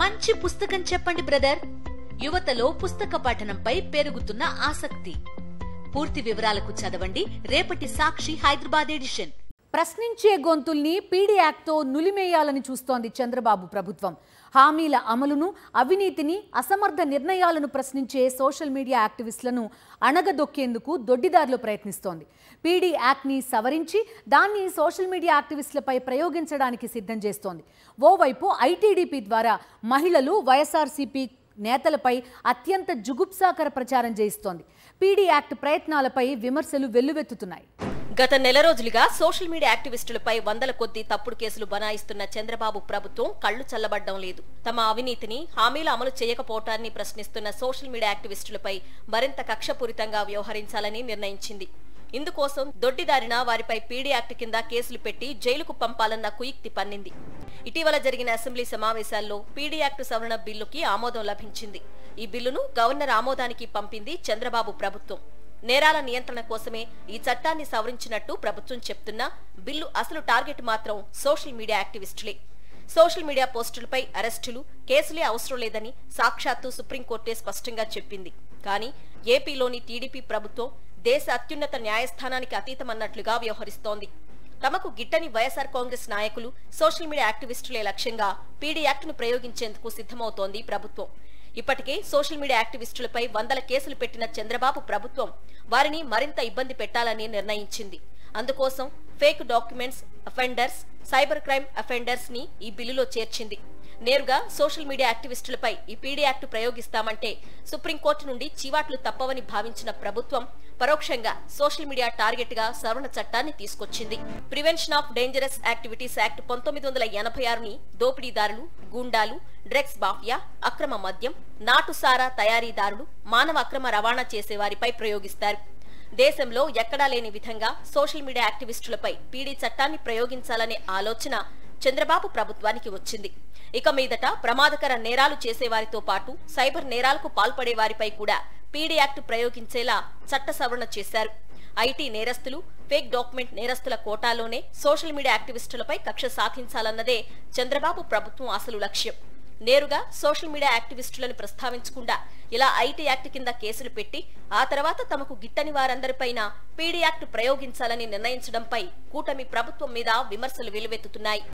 మంచి పుస్తకం చెప్పండి బ్రదర్ యువతలో పుస్తక పఠనంపై పెరుగుతున్న ఆసక్తి పూర్తి వివరాలకు చదవండి రేపటి సాక్షి హైదరాబాద్ ఎడిషన్ ప్రశ్నించే గొంతుల్ని పీడీ యాక్ట్తో నులిమేయాలని చూస్తోంది చంద్రబాబు ప్రభుత్వం హామీల అమలును అవినీతిని అసమర్థ నిర్ణయాలను ప్రశ్నించే సోషల్ మీడియా యాక్టివిస్టులను అణగదొక్కేందుకు దొడ్డిదారిలో ప్రయత్నిస్తోంది పీడీ యాక్ట్ని సవరించి దాన్ని సోషల్ మీడియా యాక్టివిస్టులపై ప్రయోగించడానికి సిద్ధం చేస్తోంది ఓవైపు ఐటీడీపీ ద్వారా మహిళలు వైఎస్ఆర్సీపీ నేతలపై అత్యంత జుగుప్సాకర ప్రచారం చేయిస్తోంది పీడీ యాక్ట్ ప్రయత్నాలపై విమర్శలు వెల్లువెత్తుతున్నాయి గత నెల రోజులుగా సోషల్ మీడియా యాక్టివిస్టులపై వందల కొద్దీ తప్పుడు కేసులు బనాయిస్తున్న చంద్రబాబు ప్రభుత్వం కళ్లు చల్లబడ్డం లేదు తమ అవినీతిని హామీలు అమలు చేయకపోవటాన్ని ప్రశ్నిస్తున్న సోషల్ మీడియా యాక్టివిస్టులపై మరింత కక్షపూరితంగా వ్యవహరించాలని నిర్ణయించింది ఇందుకోసం దొడ్డిదారిన వారిపై పీడీ యాక్ట్ కింద కేసులు పెట్టి జైలుకు పంపాలన్న కుయుక్తి పన్నింది ఇటీవల జరిగిన అసెంబ్లీ సమావేశాల్లో పీడీ యాక్ట్ సవరణ బిల్లుకి ఆమోదం లభించింది ఈ బిల్లును గవర్నర్ ఆమోదానికి పంపింది చంద్రబాబు ప్రభుత్వం నేరాల నియంత్రణ కోసమే ఈ చట్టాన్ని సవరించినట్టు ప్రభుత్వం చెప్తున్నా బిల్లు అసలు టార్గెట్ మాత్రం సోషల్ మీడియా యాక్టివిస్టులే సోషల్ మీడియా పోస్టులపై అరెస్టులు కేసులే అవసరం లేదని సాక్షాత్తు సుప్రీంకోర్టే స్పష్టంగా చెప్పింది కానీ ఏపీలోని టీడీపీ ప్రభుత్వం దేశ అత్యున్నత న్యాయస్థానానికి అతీతమన్నట్లుగా వ్యవహరిస్తోంది తమకు గిట్టని వైఎస్ఆర్ కాంగ్రెస్ నాయకులు సోషల్ మీడియా యాక్టివిస్టులే లక్ష్యంగా పీడీ యాక్ట్ను ప్రయోగించేందుకు సిద్ధమవుతోంది ప్రభుత్వం ఇప్పటికే సోషల్ మీడియా యాక్టివిస్టులపై వందల కేసులు పెట్టిన చంద్రబాబు ప్రభుత్వం వారిని మరింత ఇబ్బంది పెట్టాలని నిర్ణయించింది అందుకోసం fake documents offenders cyber crime offenders ని ఈ బిల్లులో చేర్చింది నేరుగా సోషల్ మీడియా యాక్టివిస్టులపై ఈ పీడీ యాక్ట్ ప్రయోగిస్తామంటే సుప్రీంకోర్టు నుండి చీవాట్లు తప్పవని భావించిన ప్రభుత్వం పరోక్షంగా సోషల్ మీడియా టార్గెట్ గా సవరణ చట్టాన్ని తీసుకొచ్చింది prevention of dangerous activities act పంతొమ్మిది వందల ఎనభై ఆరుని దోపిడీదారులు గూండాలు డ్రగ్స్ మాఫియా అక్రమ మద్యం నాటుసారా తయారీదారులు మానవ అక్రమ రవాణా చేసే వారిపై ప్రయోగిస్తారు దేశంలో ఎక్కడా లేని విధంగా సోషల్ మీడియా యాక్టివిస్టులపై పీడీ చట్టాన్ని ప్రయోగించాలనే ఆలోచన చంద్రబాబు ప్రభుత్వానికి వచ్చింది ఇక మీదట ప్రమాదకర నేరాలు చేసేవారితో పాటు సైబర్ నేరాలకు పాల్పడే వారిపై కూడా పీడీ యాక్ట్ ప్రయోగించేలా చట్ట సవరణ చేశారు ఐటీ నేరస్తులు ఫేక్ డాక్యుమెంట్ నేరస్తుల కోటాలోనే సోషల్ మీడియా యాక్టివిస్టులపై కక్ష సాధించాలన్నదే చంద్రబాబు ప్రభుత్వం అసలు లక్ష్యం నేరుగా సోషల్ మీడియా యాక్టివిస్టులను ప్రస్తావించకుండా ఇలా ఐటీ యాక్ట్ కింద కేసులు పెట్టి ఆ తర్వాత తమకు గిట్టని వారందరిపైన పీడీ యాక్ట్ ప్రయోగించాలని నిర్ణయించడంపై కూటమి ప్రభుత్వం మీద విమర్శలు వెలువెత్తుతున్నాయి